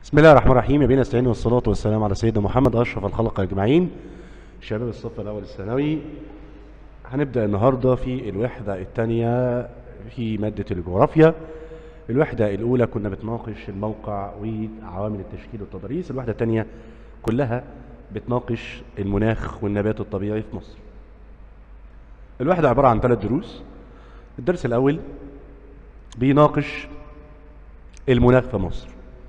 بسم الله الرحمن الرحيم يا بينا نستعين والصلاة والسلام على سيدنا محمد أشرف الخلق أجمعين شباب الصف الأول الثانوي هنبدأ النهاردة في الوحدة الثانية في مادة الجغرافيا الوحدة الأولى كنا بتناقش الموقع وعوامل التشكيل والتضاريس الوحدة الثانية كلها بتناقش المناخ والنبات الطبيعي في مصر الوحدة عبارة عن ثلاث دروس الدرس الأول بيناقش المناخ في مصر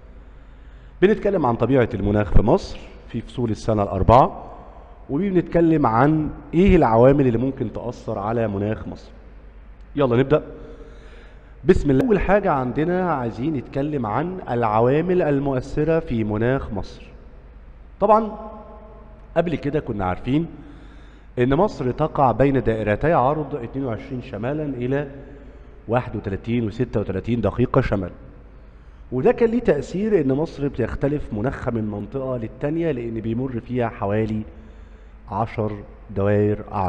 بنتكلم عن طبيعة المناخ في مصر في فصول السنة الأربعة وبنتكلم عن إيه العوامل اللي ممكن تأثر على مناخ مصر يلا نبدأ بسم الله أول حاجة عندنا عايزين نتكلم عن العوامل المؤثرة في مناخ مصر طبعا قبل كده كنا عارفين ان مصر تقع بين دائرتي عرض 22 شمالا الى 31 و36 دقيقة شمال وده كان ليه تأثير ان مصر بتختلف مناخها من منطقة للتانية لان بيمر فيها حوالي 10 دوائر عرض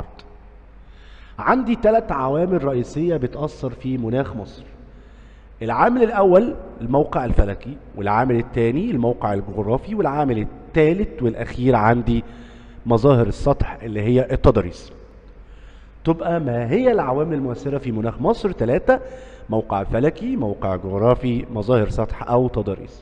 عندي ثلاث عوامل رئيسية بتأثر في مناخ مصر العامل الأول الموقع الفلكي والعامل الثاني الموقع الجغرافي والعامل الثالث والأخير عندي مظاهر السطح اللي هي التضاريس تبقى ما هي العوامل المؤثرة في مناخ مصر ثلاثة موقع فلكي موقع جغرافي مظاهر سطح أو تضاريس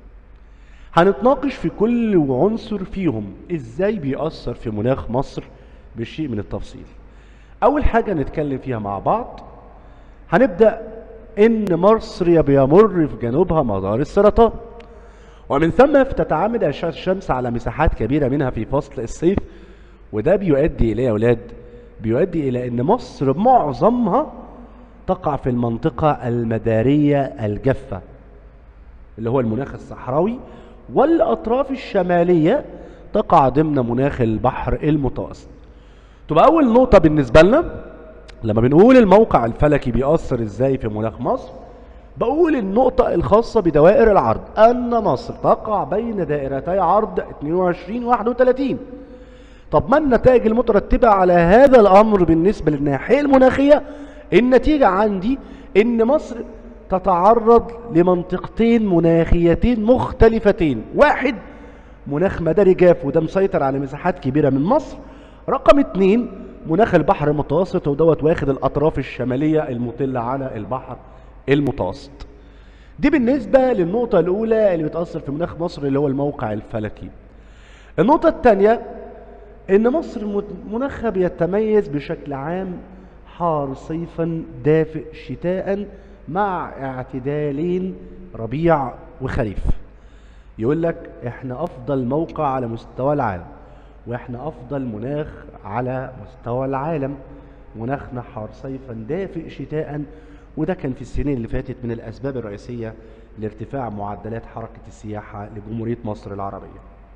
هنتناقش في كل عنصر فيهم ازاي بيأثر في مناخ مصر بشيء من التفصيل أول حاجة نتكلم فيها مع بعض هنبدأ إن مصر بيمر في جنوبها مدار السرطان ومن ثم تتعامد أشعة الشمس على مساحات كبيرة منها في فصل الصيف وده بيؤدي إليه يا أولاد بيؤدي إلى أن مصر معظمها تقع في المنطقة المدارية الجافة اللي هو المناخ الصحراوي والأطراف الشمالية تقع ضمن مناخ البحر المتوسط تبقى أول نقطة بالنسبة لنا لما بنقول الموقع الفلكي بيأثر إزاي في مناخ مصر بقول النقطة الخاصة بدوائر العرض أن مصر تقع بين دائرتي عرض 22 31 طب ما النتائج المترتبة على هذا الأمر بالنسبة للناحية المناخية النتيجة عندي إن مصر تتعرض لمنطقتين مناخيتين مختلفتين واحد مناخ مداري جاف وده مسيطر على مساحات كبيرة من مصر رقم اتنين مناخ البحر المتوسط ودوت واخد الأطراف الشمالية المطلة على البحر المتوسط دي بالنسبة للنقطة الأولى اللي بتأثر في مناخ مصر اللي هو الموقع الفلكي النقطة الثانية إن مصر مناخها بيتميز بشكل عام حار صيفا دافئ شتاء مع اعتدالين ربيع وخريف يقول لك احنا افضل موقع على مستوى العالم واحنا افضل مناخ على مستوى العالم مناخنا حار صيفا دافئ شتاء وده كان في السنين اللي فاتت من الاسباب الرئيسيه لارتفاع معدلات حركه السياحه لجمهوريه مصر العربيه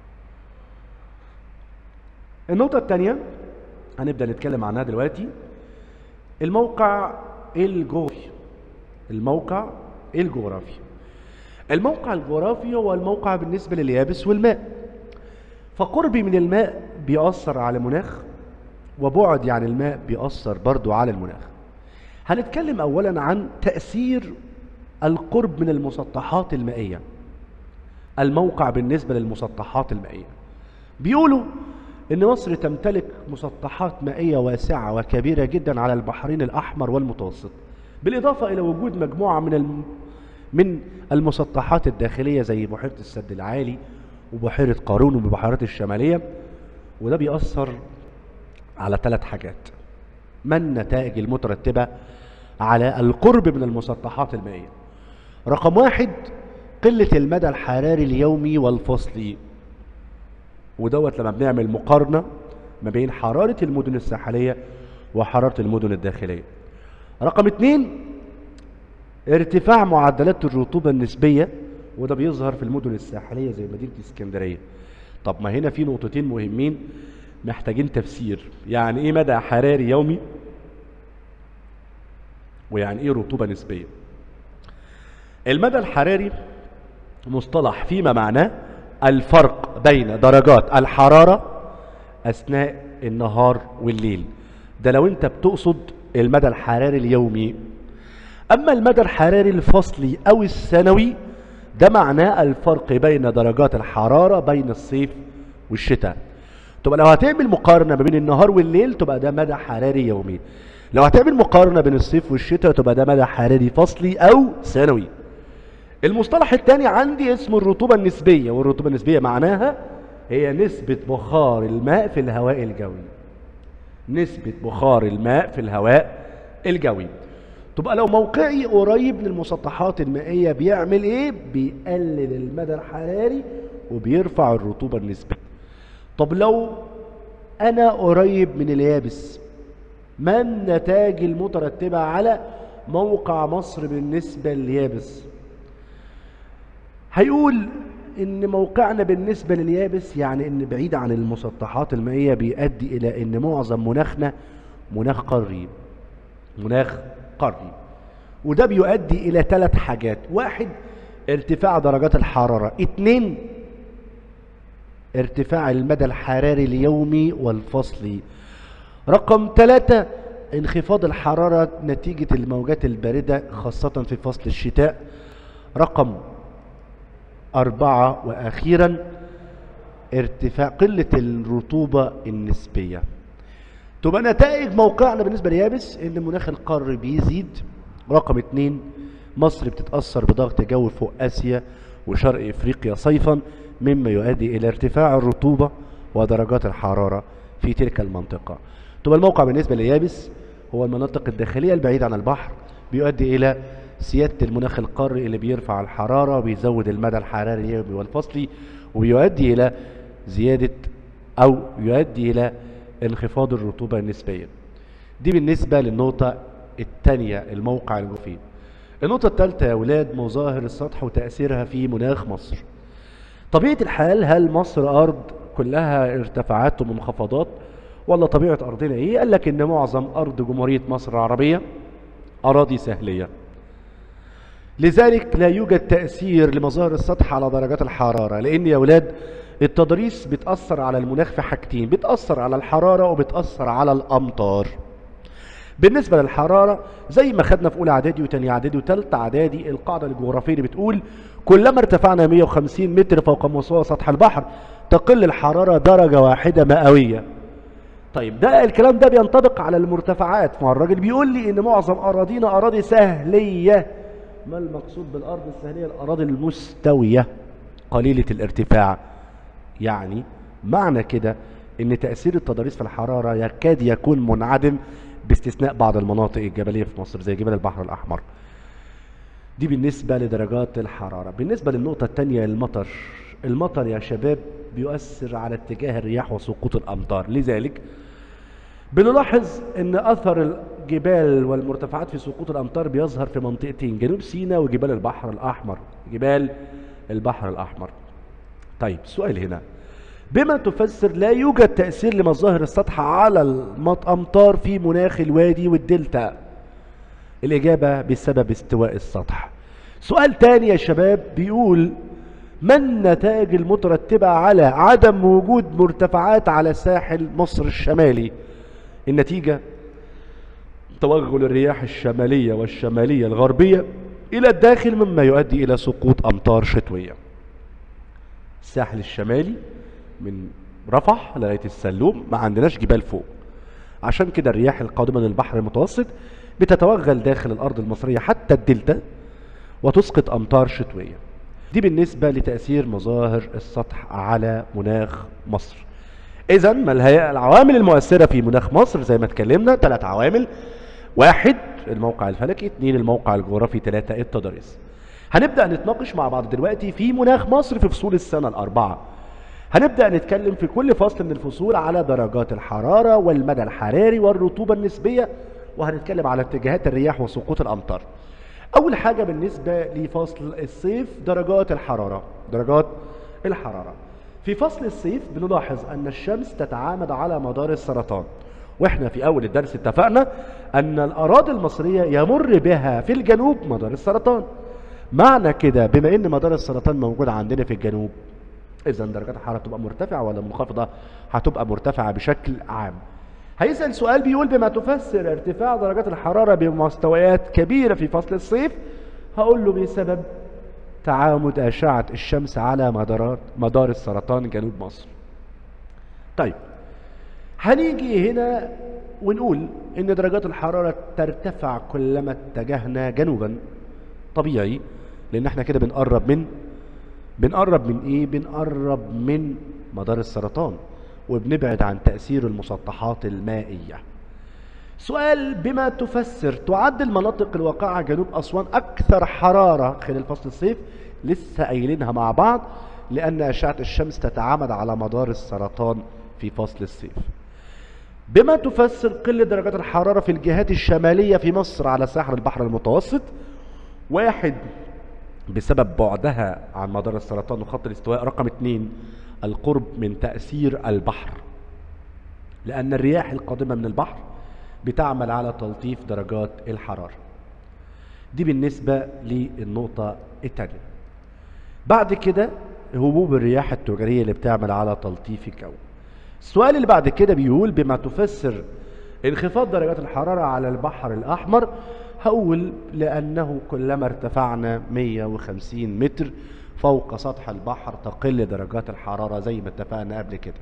النقطه الثانيه هنبدا نتكلم عنها دلوقتي الموقع الجغرافي الموقع الجغرافي الموقع الجغرافي هو الموقع بالنسبة لليابس والماء فقربي من الماء بيأثر على المناخ وبعدي عن الماء بيأثر برضو على المناخ هنتكلم أولا عن تأثير القرب من المسطحات المائية الموقع بالنسبة للمسطحات المائية بيقولوا ان مصر تمتلك مسطحات مائية واسعة وكبيرة جدا على البحرين الأحمر والمتوسط بالإضافة إلى وجود مجموعة من الم... من المسطحات الداخلية زي بحيرة السد العالي وبحيرة قارون والبحيرات الشمالية وده بيأثر على ثلاث حاجات ما النتائج المترتبة على القرب من المسطحات المائية رقم واحد قلة المدى الحراري اليومي والفصلي ودوت لما بنعمل مقارنة ما بين حرارة المدن الساحلية وحرارة المدن الداخلية رقم اتنين ارتفاع معدلات الرطوبة النسبية وده بيظهر في المدن الساحلية زي مدينة اسكندرية طب ما هنا في نقطتين مهمين محتاجين تفسير يعني ايه مدى حراري يومي ويعني ايه رطوبة نسبية المدى الحراري مصطلح فيما معناه الفرق بين درجات الحرارة أثناء النهار والليل ده لو انت بتقصد المدى الحراري اليومي أما المدى الحراري الفصلي أو السنوي ده معناه الفرق بين درجات الحرارة بين الصيف والشتاء تبقى لو هتعمل مقارنة ما بين النهار والليل تبقى ده مدى حراري يومي لو هتعمل مقارنة بين الصيف والشتاء تبقى ده مدى حراري فصلي أو سنوي المصطلح الثاني عندي اسمه الرطوبة النسبية والرطوبة النسبية معناها هي نسبة بخار الماء في الهواء الجوي نسبة بخار الماء في الهواء الجوي تبقى لو موقعي قريب من المسطحات المائية بيعمل ايه بيقلل المدى الحراري وبيرفع الرطوبة النسبية طب لو انا قريب من اليابس ما النتائج المترتبة على موقع مصر بالنسبة لليابس هيقول ان موقعنا بالنسبة لليابس يعني ان بعيد عن المسطحات المائية بيؤدي الى ان معظم مناخنا مناخ قاري مناخ قاري وده بيؤدي الى ثلاث حاجات واحد ارتفاع درجات الحرارة اتنين ارتفاع المدى الحراري اليومي والفصلي رقم ثلاثة انخفاض الحرارة نتيجة الموجات الباردة خاصة في فصل الشتاء رقم أربعة وأخيرا ارتفاع قلة الرطوبة النسبية تبقى نتائج موقعنا بالنسبة ليابس ان مناخ القار بيزيد رقم اتنين مصر بتتأثر بضغط جو فوق آسيا وشرق إفريقيا صيفا مما يؤدي إلى ارتفاع الرطوبة ودرجات الحرارة في تلك المنطقة تبقى الموقع بالنسبة ليابس هو المناطق الداخلية البعيدة عن البحر بيؤدي إلى سيادة المناخ القاري اللي بيرفع الحرارة وبيزود المدى الحراري اليومي والفصلي وبيؤدي إلى زيادة أو يؤدي إلى انخفاض الرطوبة النسبية دي بالنسبة للنقطة الثانية الموقع الجغرافي النقطة الثالثة يا أولاد مظاهر السطح وتأثيرها في مناخ مصر طبيعة الحال هل مصر أرض كلها ارتفاعات ومنخفضات ولا طبيعة أرضنا إيه؟ قال لك إن معظم أرض جمهورية مصر العربية أراضي سهلية لذلك لا يوجد تأثير لمظاهر السطح على درجات الحرارة لأن يا أولاد التضاريس بتأثر على المناخ في حاجتين بتأثر على الحرارة وبتأثر على الأمطار بالنسبة للحرارة زي ما خدنا في أولى إعدادي وتاني إعدادي وتالتة إعدادي القاعدة الجغرافية اللي بتقول كلما ارتفعنا 150 متر فوق مستوى سطح البحر تقل الحرارة درجة واحدة مئوية طيب ده الكلام ده بينطبق على المرتفعات ما الراجل بيقول لي ان معظم اراضينا اراضي سهليه ما المقصود بالارض السهليه الاراضي المستويه قليله الارتفاع يعني معنى كده ان تاثير التضاريس في الحراره يكاد يكون منعدم باستثناء بعض المناطق الجبليه في مصر زي جبال البحر الاحمر دي بالنسبه لدرجات الحراره بالنسبه للنقطه الثانيه المطر المطر يا شباب بيؤثر على اتجاه الرياح وسقوط الامطار لذلك بنلاحظ ان اثر الجبال والمرتفعات في سقوط الامطار بيظهر في منطقتين جنوب سيناء وجبال البحر الاحمر جبال البحر الاحمر طيب سؤال هنا بما تفسر لا يوجد تأثير لمظاهر السطح على الأمطار في مناخ الوادي والدلتا الإجابة بسبب استواء السطح سؤال تاني يا شباب بيقول ما النتائج المترتبة على عدم وجود مرتفعات على ساحل مصر الشمالي النتيجة توغل الرياح الشمالية والشمالية الغربية إلى الداخل مما يؤدي إلى سقوط أمطار شتوية الساحل الشمالي من رفح لغاية السلوم ما عندناش جبال فوق عشان كده الرياح القادمة من البحر المتوسط بتتوغل داخل الأرض المصرية حتى الدلتا وتسقط أمطار شتوية دي بالنسبة لتأثير مظاهر السطح على مناخ مصر إذا ما الهيئة العوامل المؤثرة في مناخ مصر زي ما اتكلمنا ثلاث عوامل واحد الموقع الفلكي اثنين الموقع الجغرافي ثلاثة التضاريس هنبدأ نتناقش مع بعض دلوقتي في مناخ مصر في فصول السنة الأربعة هنبدأ نتكلم في كل فصل من الفصول على درجات الحرارة والمدى الحراري والرطوبة النسبية وهنتكلم على اتجاهات الرياح وسقوط الأمطار أول حاجة بالنسبة لفصل الصيف درجات الحرارة درجات الحرارة في فصل الصيف بنلاحظ أن الشمس تتعامد على مدار السرطان واحنا في أول الدرس اتفقنا أن الأراضي المصرية يمر بها في الجنوب مدار السرطان معنى كده بما أن مدار السرطان موجود عندنا في الجنوب إذا درجات الحرارة تبقى مرتفعة ولا منخفضة هتبقى مرتفعة بشكل عام هيسأل سؤال بيقول بما تفسر ارتفاع درجات الحرارة بمستويات كبيرة في فصل الصيف هقول له بسبب تعامد أشعة الشمس على مدار مدار السرطان جنوب مصر طيب هنيجي هنا ونقول ان درجات الحرارة ترتفع كلما اتجهنا جنوبا طبيعي لان احنا كده بنقرب من بنقرب من ايه بنقرب من مدار السرطان وبنبعد عن تأثير المسطحات المائية سؤال بما تفسر تعد المناطق الواقعة جنوب أسوان أكثر حرارة خلال فصل الصيف لسه قايلينها مع بعض لأن أشعة الشمس تتعامد على مدار السرطان في فصل الصيف بما تفسر قلة درجات الحرارة في الجهات الشمالية في مصر على ساحل البحر المتوسط واحد بسبب بعدها عن مدار السرطان وخط الاستواء رقم اثنين القرب من تأثير البحر لأن الرياح القادمة من البحر بتعمل على تلطيف درجات الحرارة دي بالنسبة للنقطة الثانية بعد كده هبوب الرياح التجارية اللي بتعمل على تلطيف الجو السؤال اللي بعد كده بيقول بما تفسر انخفاض درجات الحرارة على البحر الأحمر هقول لأنه كلما ارتفعنا 150 متر فوق سطح البحر تقل درجات الحرارة زي ما اتفقنا قبل كده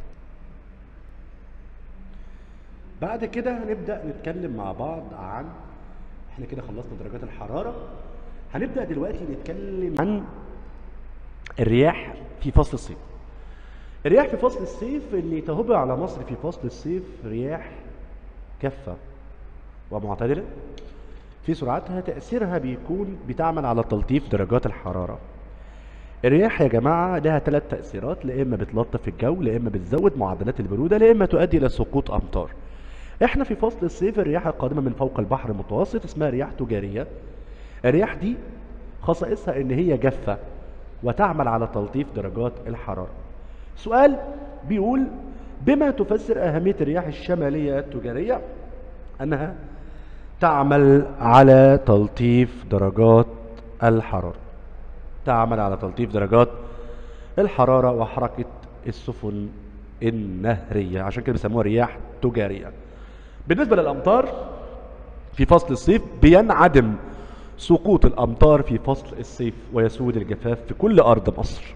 بعد كده هنبدأ نتكلم مع بعض عن احنا كده خلصنا درجات الحرارة هنبدأ دلوقتي نتكلم عن الرياح في فصل الصيف الرياح في فصل الصيف اللي تهب على مصر في فصل الصيف رياح كفة ومعتدلة في سرعتها تأثيرها بيكون بتعمل على تلطيف درجات الحرارة الرياح يا جماعة لها ثلاث تأثيرات لا إما بتلطف الجو لا إما بتزود معدلات البرودة لا إما تؤدي إلى سقوط أمطار احنا في فصل الصيف الرياح القادمة من فوق البحر المتوسط اسمها رياح تجارية الرياح دي خصائصها ان هي جافة وتعمل على تلطيف درجات الحرارة سؤال بيقول بما تفسر أهمية الرياح الشمالية التجارية أنها تعمل على تلطيف درجات الحرارة تعمل على تلطيف درجات الحرارة وحركة السفن النهرية عشان كده بيسموها رياح تجارية بالنسبة للأمطار في فصل الصيف بينعدم سقوط الأمطار في فصل الصيف ويسود الجفاف في كل أرض مصر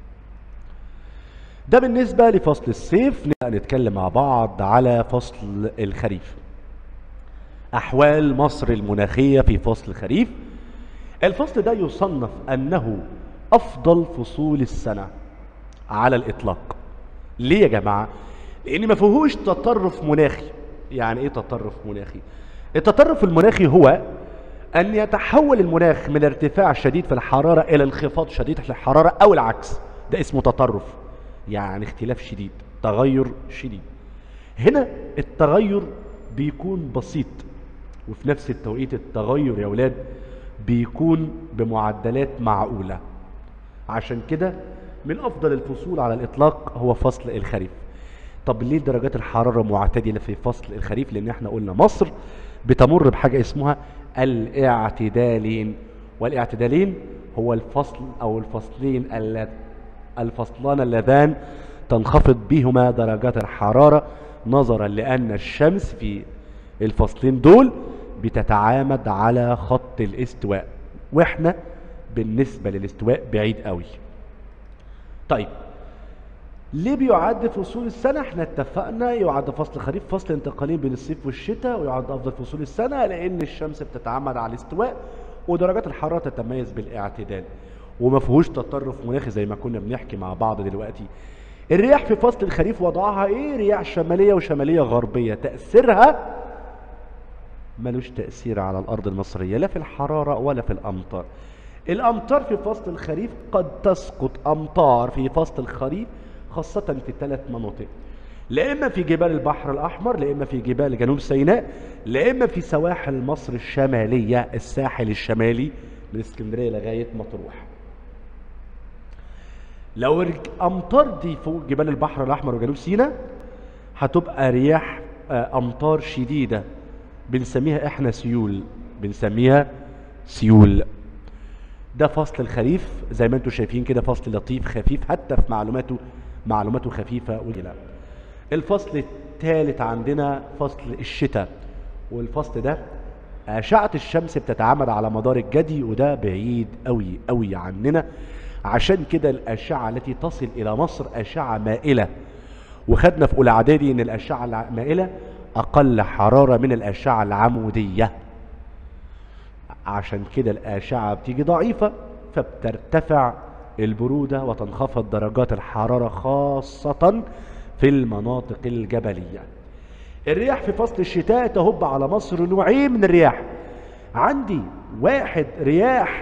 ده بالنسبة لفصل الصيف نبدأ نتكلم مع بعض على فصل الخريف أحوال مصر المناخية في فصل الخريف الفصل ده يصنف أنه أفضل فصول السنة على الإطلاق ليه يا جماعة؟ لأن ما فيهوش تطرف مناخي يعني إيه تطرف مناخي؟ التطرف المناخي هو أن يتحول المناخ من ارتفاع شديد في الحرارة إلى انخفاض شديد في الحرارة أو العكس ده اسمه تطرف يعني اختلاف شديد تغير شديد هنا التغير بيكون بسيط وفي نفس التوقيت التغير يا ولاد بيكون بمعدلات معقولة عشان كده من أفضل الفصول على الإطلاق هو فصل الخريف طب ليه درجات الحرارة معتدلة في فصل الخريف لأن احنا قلنا مصر بتمر بحاجة اسمها الاعتدالين والاعتدالين هو الفصل أو الفصلين الفصلان اللذان تنخفض بهما درجات الحرارة نظرا لأن الشمس في الفصلين دول بتتعامد على خط الاستواء واحنا بالنسبة للاستواء بعيد قوي طيب ليه بيعد فصول السنة احنا اتفقنا يعد فصل الخريف فصل انتقالين بين الصيف والشتاء ويعد افضل فصول السنة لان الشمس بتتعامد على الاستواء ودرجات الحرارة تتميز بالاعتدال وما فيهوش تطرف مناخي زي ما كنا بنحكي مع بعض دلوقتي الرياح في فصل الخريف وضعها ايه رياح شمالية وشمالية غربية تأثيرها ملوش تأثير على الأرض المصرية لا في الحرارة ولا في الأمطار الأمطار في فصل الخريف قد تسقط أمطار في فصل الخريف خاصة في ثلاث مناطق لا إما في جبال البحر الأحمر لا إما في جبال جنوب سيناء لا إما في سواحل مصر الشمالية الساحل الشمالي من اسكندرية لغاية مطروح لو الأمطار دي فوق جبال البحر الأحمر وجنوب سيناء هتبقى رياح أمطار شديدة بنسميها احنا سيول بنسميها سيول ده فصل الخريف زي ما انتم شايفين كده فصل لطيف خفيف حتى في معلوماته معلوماته خفيفة ولا الفصل الثالث عندنا فصل الشتاء والفصل ده أشعة الشمس بتتعامد على مدار الجدي وده بعيد قوي قوي عننا عشان كده الأشعة التي تصل إلى مصر أشعة مائلة وخدنا في أولى إعدادي إن الأشعة المائلة أقل حرارة من الأشعة العمودية عشان كده الأشعة بتيجي ضعيفة فبترتفع البرودة وتنخفض درجات الحرارة خاصة في المناطق الجبلية الرياح في فصل الشتاء تهب على مصر نوعين من الرياح عندي واحد رياح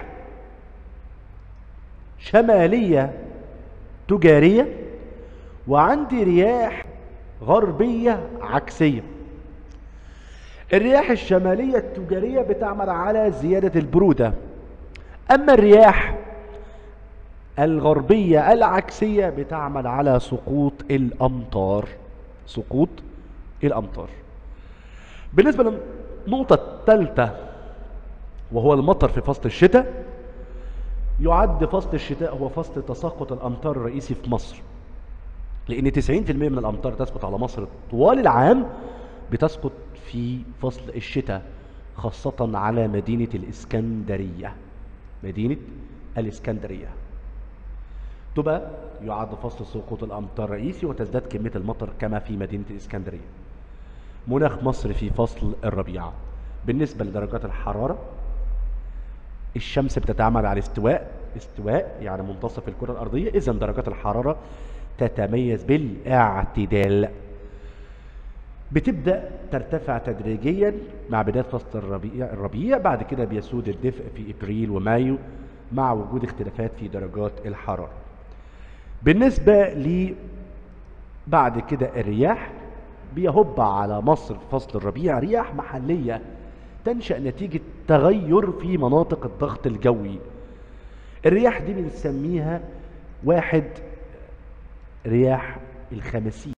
شمالية تجارية وعندي رياح غربية عكسية الرياح الشمالية التجارية بتعمل على زيادة البرودة أما الرياح الغربية العكسية بتعمل على سقوط الأمطار سقوط الأمطار بالنسبة للنقطة الثالثة وهو المطر في فصل الشتاء يعد فصل الشتاء هو فصل تساقط الأمطار الرئيسي في مصر لأن 90% من الأمطار تسقط على مصر طوال العام بتسقط في فصل الشتاء خاصة على مدينة الإسكندرية مدينة الإسكندرية تبقى يعد فصل سقوط الأمطار رئيسي وتزداد كمية المطر كما في مدينة الإسكندرية مناخ مصر في فصل الربيع بالنسبة لدرجات الحرارة الشمس بتتعامل على استواء استواء يعني منتصف الكرة الأرضية إذا درجات الحرارة تتميز بالاعتدال بتبدأ ترتفع تدريجيا مع بداية فصل الربيع الربيع بعد كده بيسود الدفء في إبريل ومايو مع وجود اختلافات في درجات الحرارة بالنسبة ل بعد كده الرياح بيهب على مصر في فصل الربيع رياح محلية تنشأ نتيجة تغير في مناطق الضغط الجوي الرياح دي بنسميها واحد رياح الخمسين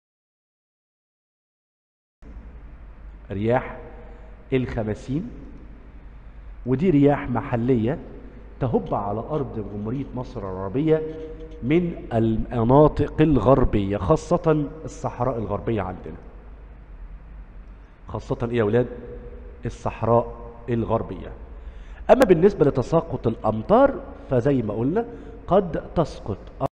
رياح الخمسين ودي رياح محلية تهب على أرض جمهورية مصر العربية من المناطق الغربية خاصة الصحراء الغربية عندنا خاصة إيه يا أولاد الصحراء الغربية أما بالنسبة لتساقط الأمطار فزي ما قلنا قد تسقط